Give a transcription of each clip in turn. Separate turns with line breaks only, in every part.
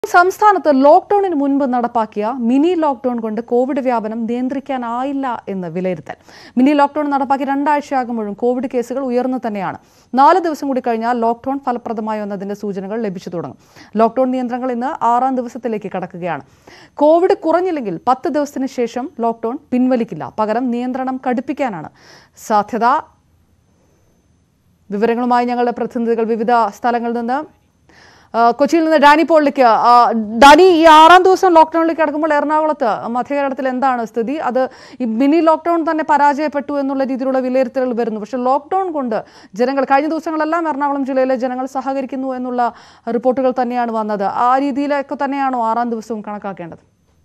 സംസ്ഥാനത്ത് ലോക്ഡൌണിന് മുൻപ് നടപ്പാക്കിയ മിനി ലോക്ഡൌൺ കൊണ്ട് കോവിഡ് വ്യാപനം നിയന്ത്രിക്കാനായില്ല എന്ന് വിലയിരുത്തൽ മിനി ലോക്ഡൌൺ നടപ്പാക്കി രണ്ടാഴ്ചയാകുമ്പോഴും കോവിഡ് കേസുകൾ ഉയർന്നു തന്നെയാണ് നാല് ദിവസം കൂടി കഴിഞ്ഞാൽ ലോക്ഡൌൺ ഫലപ്രദമായോ എന്നതിന്റെ സൂചനകൾ ലഭിച്ചു തുടങ്ങും ലോക്ഡൌൺ നിയന്ത്രണങ്ങൾ ഇന്ന് ആറാം ദിവസത്തിലേക്ക് കടക്കുകയാണ് കോവിഡ് കുറഞ്ഞില്ലെങ്കിൽ പത്ത് ദിവസത്തിന് ശേഷം ലോക്ഡൌൺ പിൻവലിക്കില്ല പകരം നിയന്ത്രണം കടുപ്പിക്കാനാണ് സാധ്യത വിവരങ്ങളുമായി ഞങ്ങളുടെ പ്രതിനിധികൾ വിവിധ സ്ഥലങ്ങളിൽ നിന്ന് ആ, കൊച്ചിയിൽ നിന്ന് ഡാനി പോളിലേക്ക് ആ, ഡാനി ഈ ആറാം ദിവസം ലോക്ക്ഡൌണിലേക്ക് കിടക്കുമ്പോൾ എറണാകുളത്ത് മധ്യകേരളത്തിൽ എന്താണ് സ്ഥിതി അത് ഈ മിനി ലോക്ക്ഡൌൺ തന്നെ പരാജയപ്പെട്ടു എന്നുള്ള രീതിയിലുള്ള വിലയിരുത്തലുകൾ വരുന്നു പക്ഷേ ലോക്ക്ഡൌൺ കൊണ്ട് ജനങ്ങൾ കഴിഞ്ഞ ദിവസങ്ങളെല്ലാം എറണാകുളം ജില്ലയിലെ ജനങ്ങൾ സഹകരിക്കുന്നു എന്നുള്ള റിപ്പോർട്ടുകൾ തന്നെയാണ് വന്നത് ആ രീതിയിലൊക്കെ തന്നെയാണോ ആറാം ദിവസവും കണക്കാക്കേണ്ടത്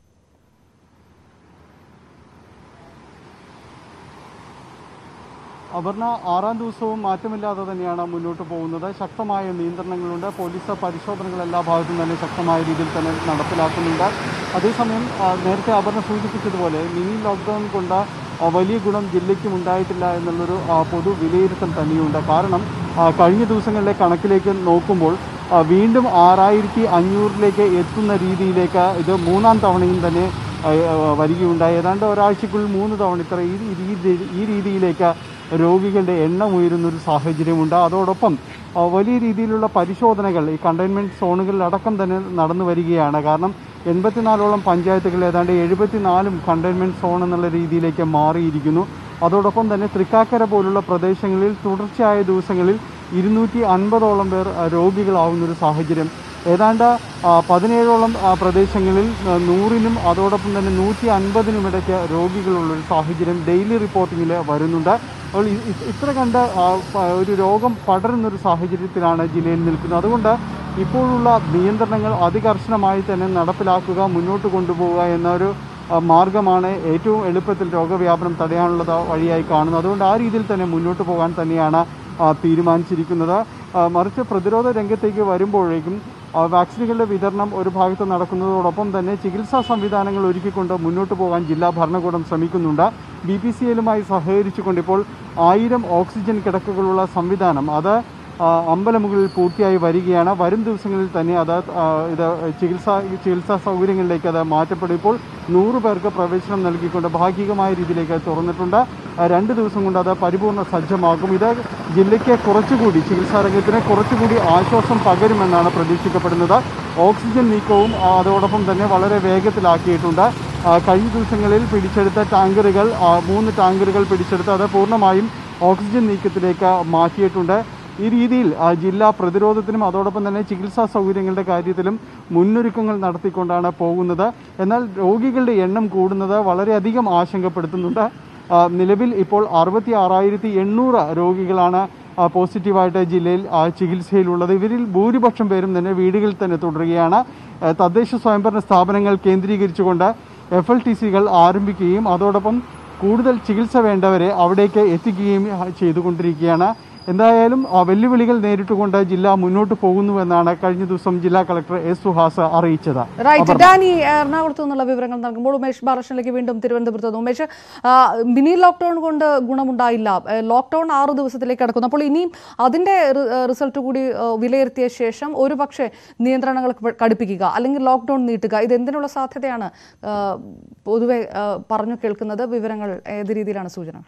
അപർണ ആറാം ദിവസവും മാറ്റമില്ലാതെ തന്നെയാണ് മുന്നോട്ട് പോകുന്നത് ശക്തമായ നിയന്ത്രണങ്ങളുണ്ട് പോലീസ് പരിശോധനകൾ എല്ലാ ഭാഗത്തും തന്നെ ശക്തമായ രീതിയിൽ തന്നെ നടപ്പിലാക്കുന്നുണ്ട് അതേസമയം ആ, നേരത്തെ അപർണ സൂചിപ്പിച്ചതുപോലെ മിനി ലോക്ക്ഡൗൺ കൊണ്ട് ആ, വലിയ ഗുണം ജില്ലയ്ക്കും ഉണ്ടായിട്ടില്ല എന്നുള്ളൊരു ആ, പൊതു വിലയിരുത്തൽ തന്നെയുണ്ട് കാരണം ആ, കഴിഞ്ഞ ദിവസങ്ങളിലെ കണക്കിലേക്ക് നോക്കുമ്പോൾ ആ, വീണ്ടും ആറായിരത്തി അഞ്ഞൂറിലേക്ക് എത്തുന്ന രീതിയിലേക്ക് ഇത് മൂന്നാം തവണയും തന്നെ ആ, ആ, വരികയുണ്ടായി ഏതാണ്ട് ഒരാഴ്ചക്കുള്ളിൽ മൂന്ന് തവണ ഇത്ര ഈ ഈ രീതി- ഈ രീതിയിലേക്ക് രോഗികളുടെ എണ്ണം ഉയരുന്നൊരു സാഹചര്യമുണ്ട് അതോടൊപ്പം ആ, വലിയ രീതിയിലുള്ള പരിശോധനകൾ ഈ കണ്ടെയ്ൻമെൻറ്റ് സോണുകളിലടക്കം തന്നെ നടന്നു വരികയാണ് കാരണം എൺപത്തിനാലോളം പഞ്ചായത്തുകൾ ഏതാണ്ട് എഴുപത്തിനാലും കണ്ടെയ്ൻമെൻറ്റ് സോൺ എന്നുള്ള രീതിയിലേക്ക് മാറിയിരിക്കുന്നു അതോടൊപ്പം തന്നെ തൃക്കാക്കര പോലുള്ള പ്രദേശങ്ങളിൽ തുടർച്ചയായ ദിവസങ്ങളിൽ ഇരുന്നൂറ്റി അൻപതോളം പേർ ആ, രോഗികളാവുന്നൊരു സാഹചര്യം ഏതാണ്ട് ആ, പതിനേഴോളം ആ, പ്രദേശങ്ങളിൽ ആ, നൂറിനും അതോടൊപ്പം തന്നെ നൂറ്റി അൻപതിനും ഇടയ്ക്ക് രോഗികളുള്ളൊരു സാഹചര്യം ഡെയിലി റിപ്പോർട്ടിങ്ങിൽ വരുന്നുണ്ട് അപ്പോൾ ഇ- ഇ- ഇത്ര കണ്ട് ആ, പ- ഒരു രോഗം പടരുന്നൊരു സാഹചര്യത്തിലാണ് ജില്ലയിൽ നിൽക്കുന്നത് അതുകൊണ്ട് ഇപ്പോഴുള്ള നിയന്ത്രണങ്ങൾ അതികർശനമായി തന്നെ നടപ്പിലാക്കുക മുന്നോട്ട് കൊണ്ടുപോവുക എന്നൊരു ആ, മാർഗമാണ് ഏറ്റവും എളുപ്പത്തിൽ രോഗവ്യാപനം തടയാനുള്ളത് വഴിയായി കാണുന്നത് അതുകൊണ്ട് ആ രീതിയിൽ തന്നെ മുന്നോട്ട് പോകാൻ തന്നെയാണ് ആ, തീരുമാനിച്ചിരിക്കുന്നത് ആ, മറിച്ച് പ്രതിരോധ രംഗത്തേക്ക് വരുമ്പോഴേക്കും ആ, വാക്സിനുകളുടെ വിതരണം ഒരു ഭാഗത്ത് നടക്കുന്നതോടൊപ്പം തന്നെ ചികിത്സാ സംവിധാനങ്ങൾ ഒരുക്കിക്കൊണ്ട് മുന്നോട്ട് പോകാൻ ജില്ലാ ഭരണകൂടം ശ്രമിക്കുന്നുണ്ട് ബി പി സി എല്ലുമായി സഹകരിച്ചുകൊണ്ട് ഇപ്പോൾ ആയിരം ഓക്സിജൻ കിടക്കുകളുള്ള സംവിധാനം അത് ആ, അമ്പലമുകളിൽ പൂർത്തിയായി വരികയാണ് വരും ദിവസങ്ങളിൽ തന്നെ അത് ആ, ഇത് ചികിത്സാ ചികിത്സാ സൗകര്യങ്ങളിലേക്ക് അത് മാറ്റപ്പെടും ഇപ്പോൾ നൂറ് പേർക്ക് പ്രവേശനം നൽകിക്കൊണ്ട് ഭാഗികമായ രീതിയിലേക്ക് അത് തുറന്നിട്ടുണ്ട് ആ, രണ്ട് ദിവസം കൊണ്ട് അത് പരിപൂർണ്ണ സജ്ജമാകും ഇത് ജില്ലയ്ക്ക് കുറച്ചുകൂടി ചികിത്സാ രംഗത്തിന് കുറച്ചുകൂടി ആശ്വാസം പകരുമെന്നാണ് പ്രതീക്ഷിക്കപ്പെടുന്നത് ഓക്സിജൻ നീക്കവും ആ, അതോടൊപ്പം തന്നെ വളരെ വേഗത്തിലാക്കിയിട്ടുണ്ട് ആ, കഴിഞ്ഞ ദിവസങ്ങളിൽ പിടിച്ചെടുത്ത ടാങ്കറുകൾ ആ, മൂന്ന് ടാങ്കറുകൾ പിടിച്ചെടുത്ത് അത് പൂർണ്ണമായും ഓക്സിജൻ നീക്കത്തിലേക്ക് മാറ്റിയിട്ടുണ്ട് ഈ രീതിയിൽ ആ, ജില്ലാ പ്രതിരോധത്തിനും അതോടൊപ്പം തന്നെ ചികിത്സാ സൗകര്യങ്ങളുടെ കാര്യത്തിലും മുന്നൊരുക്കങ്ങൾ നടത്തിക്കൊണ്ടാണ് പോകുന്നത് എന്നാൽ രോഗികളുടെ എണ്ണം കൂടുന്നത് വളരെയധികം ആശങ്കപ്പെടുത്തുന്നുണ്ട് ആ, നിലവിൽ ഇപ്പോൾ അറുപത്തി ആറായിരത്തി എണ്ണൂറ് രോഗികളാണ് ആ, പോസിറ്റീവായിട്ട് ജില്ലയിൽ ആ, ചികിത്സയിലുള്ളത് ഇവരിൽ ഭൂരിപക്ഷം പേരും തന്നെ വീടുകളിൽ തന്നെ തുടരുകയാണ് ആ, തദ്ദേശ സ്വയംഭരണ സ്ഥാപനങ്ങൾ കേന്ദ്രീകരിച്ചുകൊണ്ട് എഫ് എൽ ടി സികൾ ആരംഭിക്കുകയും അതോടൊപ്പം കൂടുതൽ ചികിത്സ വേണ്ടവരെ അവിടേക്ക് എത്തിക്കുകയും ആ, ചെയ്തുകൊണ്ടിരിക്കുകയാണ് എന്തായാലും ആ, വെല്ലുവിളികൾ നേരിട്ടുകൊണ്ട് ജില്ല മുന്നോട്ട് പോകുന്നുവെന്നാണ് കഴിഞ്ഞ ദിവസം ജില്ലാ കളക്ടർ എസ് സുഹാസ് അറിയിച്ചത്
റൈറ്റ് ഡാനി എറണാകുളത്ത് നിന്നുള്ള വിവരങ്ങൾ നൽകുമ്പോൾ ഉമേഷ് ബാലകൃഷ്ണനിലേക്ക് വീണ്ടും തിരുവനന്തപുരത്ത് നിന്ന് ഉമേഷ് ആ, മിനി ലോക്ക്ഡൌൺ കൊണ്ട് ഗുണമുണ്ടായില്ല ഏ, ലോക്ക്ഡൌൺ ആറ് ദിവസത്തിലേക്ക് കടക്കുന്നു അപ്പോൾ ഇനിയും അതിന്റെ റി- ഏ, റിസൾട്ട് കൂടി ഏ, വിലയിരുത്തിയ ശേഷം ഒരു പക്ഷേ നിയന്ത്രണങ്ങൾ ക- കടുപ്പിക്കുക അല്ലെങ്കിൽ ലോക്ക്ഡൌൺ നീട്ടുക ഇത് എന്തിനുള്ള സാധ്യതയാണ് ആ, പൊതുവെ ആ, പറഞ്ഞു കേൾക്കുന്നത് വിവരങ്ങൾ ഏത് രീതിയിലാണ് സൂചന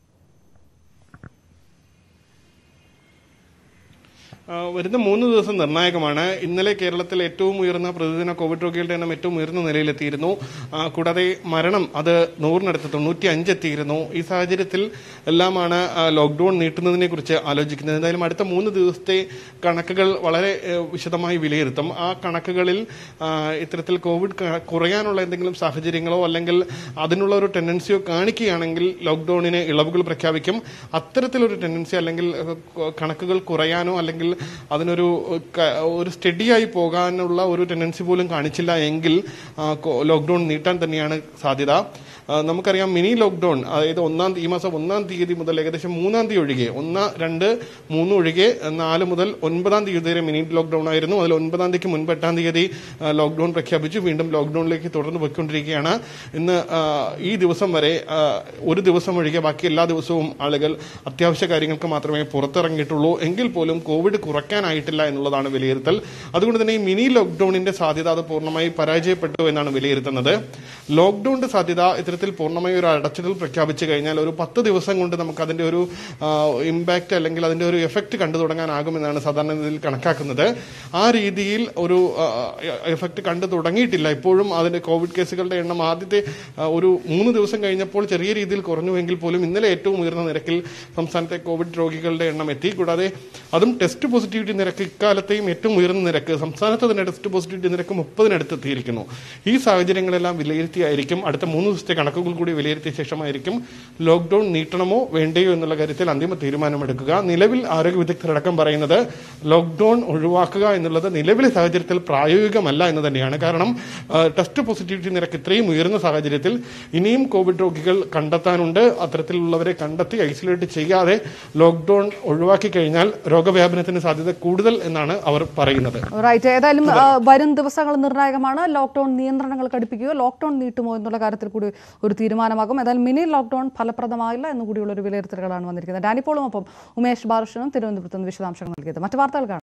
ആ, വരുന്ന മൂന്ന് ദിവസം നിർണായകമാണ് ഇന്നലെ കേരളത്തിൽ ഏറ്റവും ഉയർന്ന പ്രതിദിന കോവിഡ് രോഗികളുടെ എണ്ണം ഏറ്റവും ഉയർന്ന നിലയിലെത്തിയിരുന്നു ആ, കൂടാതെ മരണം അത് നൂറിനടുത്ത് തൊണ്ണൂറ്റി അഞ്ചെത്തിയിരുന്നു ഈ സാഹചര്യത്തിൽ എല്ലാമാണ് ആ, ലോക്ക്ഡൌൺ നീട്ടുന്നതിനെ കുറിച്ച് ആലോചിക്കുന്നത് എന്തായാലും അടുത്ത മൂന്ന് ദിവസത്തെ കണക്കുകൾ വളരെ ഏ, വിശദമായി വിലയിരുത്തും ആ കണക്കുകളിൽ ആ, ഇത്തരത്തിൽ കോവിഡ് ക- കുറയാനുള്ള എന്തെങ്കിലും സാഹചര്യങ്ങളോ അല്ലെങ്കിൽ അതിനുള്ള ഒരു ടെൻഡൻസിയോ കാണിക്കുകയാണെങ്കിൽ ലോക്ക്ഡൌണിന് ഇളവുകൾ പ്രഖ്യാപിക്കും അത്തരത്തിലൊരു ടെൻഡൻസി അല്ലെങ്കിൽ ഏഹ്, ക- കണക്കുകൾ കുറയാനോ അല്ലെങ്കിൽ അതിനൊരു ഏഹ്, ക- ഒരു സ്റ്റഡിയായി പോകാനുള്ള ഒരു ടെൻഡൻസി പോലും കാണിച്ചില്ല എങ്കിൽ ആ, കോ- ലോക്ക്ഡൌൺ നീട്ടാൻ തന്നെയാണ് സാധ്യത ആ, നമുക്കറിയാം മിനി ലോക്ക്ഡൌൺ അതായത് ഒന്നാം തീ- ഈ മാസം ഒന്നാം തീയതി മുതൽ ഏകദേശം മൂന്നാം തീയതി ഒഴികെ ഒന്ന് രണ്ട് മൂന്ന് ഒഴികെ നാല് മുതൽ ഒൻപതാം തീയതി വരെ മിനി ലോക്ക്ഡൌൺ ആയിരുന്നു അതിൽ ഒൻപതാം തീയതിക്ക് മുൻപ് എട്ടാം തീയതി ആ, ലോക്ക്ഡൌൺ പ്രഖ്യാപിച്ചു വീണ്ടും ലോക്ക്ഡൌണിലേക്ക് തുടർന്ന് പോയിക്കൊണ്ടിരിക്കുകയാണ് ഇന്ന് ആ, ഈ ദിവസം വരെ ആ, ഒരു ദിവസം ഒഴികെ ബാക്കി എല്ലാ ദിവസവും ആളുകൾ അത്യാവശ്യ കാര്യങ്ങൾക്ക് മാത്രമേ പുറത്തിറങ്ങിയിട്ടുള്ളൂ എങ്കിൽ പോലും കോവിഡ് കുറയ്ക്കാനായിട്ടില്ല എന്നുള്ളതാണ് വിലയിരുത്തൽ അതുകൊണ്ട് തന്നെ ഈ മിനി ലോക്ക്ഡൌണിന്റെ സാധ്യത അത് പൂർണ്ണമായി പരാജയപ്പെട്ടു എന്നാണ് വിലയിരുത്തുന്നത് ലോക്ക്ഡൌണിന്റെ സാധ്യത ഇത്തരത്തിൽ പൂർണ്ണമായി ഒരു അടച്ചിടൽ പ്രഖ്യാപിച്ചു കഴിഞ്ഞാൽ ഒരു പത്ത് ദിവസം കൊണ്ട് നമുക്ക് അതിന്റെ ഒരു ഇമ്പാക്റ്റ് അല്ലെങ്കിൽ അതിന്റെ ഒരു എഫക്റ്റ് കണ്ടു തുടങ്ങാനാകുമെന്നാണ് സാധാരണ ഇതിൽ കണക്കാക്കുന്നത് ആ രീതിയിൽ ഒരു എഫക്റ്റ് കണ്ടു തുടങ്ങിയിട്ടില്ല ഇപ്പോഴും അതിന്റെ കോവിഡ് കേസുകളുടെ എണ്ണം ആദ്യത്തെ ആ, ഒരു മൂന്ന് ദിവസം കഴിഞ്ഞപ്പോൾ ചെറിയ രീതിയിൽ കുറഞ്ഞുവെങ്കിൽ പോലും ഇന്നലെ ഏറ്റവും ഉയർന്ന നിരക്കിൽ സംസ്ഥാനത്തെ കോവിഡ് രോഗികളുടെ എണ്ണം എത്തി കൂടാതെ അതും ടെസ്റ്റ് പോസിറ്റിവിറ്റി നിരക്ക് ഇക്കാലത്തെയും ഏറ്റവും ഉയർന്ന നിരക്ക് സംസ്ഥാനത്ത് തന്നെ ടെസ്റ്റ് പോസിറ്റിവിറ്റി നിരക്ക് മുപ്പതിനടുത്ത് എത്തിയിരിക്കുന്നു ഈ സാഹചര്യങ്ങളെല്ലാം വിലയിരുത്തിയായിരിക്കും അടുത്ത മൂന്ന് ദിവസത്തെ കണക്കുകൾ കൂടി വിലയിരുത്തിയ ശേഷമായിരിക്കും ലോക്ക്ഡൌൺ നീട്ടണമോ വേണ്ടയോ എന്നുള്ള കാര്യത്തിൽ അന്തിമ തീരുമാനമെടുക്കുക നിലവിൽ ആരോഗ്യ വിദഗ്ധരടക്കം പറയുന്നത് ലോക്ക്ഡൌൺ ഒഴിവാക്കുക എന്നുള്ളത് നിലവിലെ സാഹചര്യത്തിൽ പ്രായോഗികമല്ല എന്ന് തന്നെയാണ് കാരണം ആ, ടെസ്റ്റ് പോസിറ്റിവിറ്റി നിരക്ക് ഇത്രയും ഉയർന്ന സാഹചര്യത്തിൽ ഇനിയും കോവിഡ് രോഗികൾ കണ്ടെത്താനുണ്ട് അത്തരത്തിലുള്ളവരെ കണ്ടെത്തി ഐസൊലേറ്റ് ചെയ്യാതെ ലോക്ക്ഡൌൺ ഒഴിവാക്കി കഴിഞ്ഞാൽ രോഗവ്യാപനത്തിന് സാധ്യത കൂടുതൽ എന്നാണ് അവർ പറയുന്നത്
റൈറ്റ് ഏതായാലും ആ, വരും ദിവസങ്ങൾ നിർണായകമാണ് ലോക്ക്ഡൌൺ നിയന്ത്രണങ്ങൾ കടുപ്പിക്കുകയോ ലോക്ക്ഡൌൺ നീട്ടുമോ എന്നുള്ള കാര്യത്തിൽ കൂടി ഒരു തീരുമാനമാകും ഏതായാലും മിനി ലോക്ക്ഡൌൺ ഫലപ്രദമായില്ല എന്ന് കൂടിയുള്ള ഒരു വിലയിരുത്തലുകളാണ് വന്നിരിക്കുന്നത് ഡാനിപ്പോളും ഒപ്പം ഉമേഷ് ബാലകൃഷ്ണനും തിരുവനന്തപുരത്ത് നിന്ന് വിശദാംശങ്ങൾ നൽകിയത് മറ്റു വാർത്തകൾ കാണാം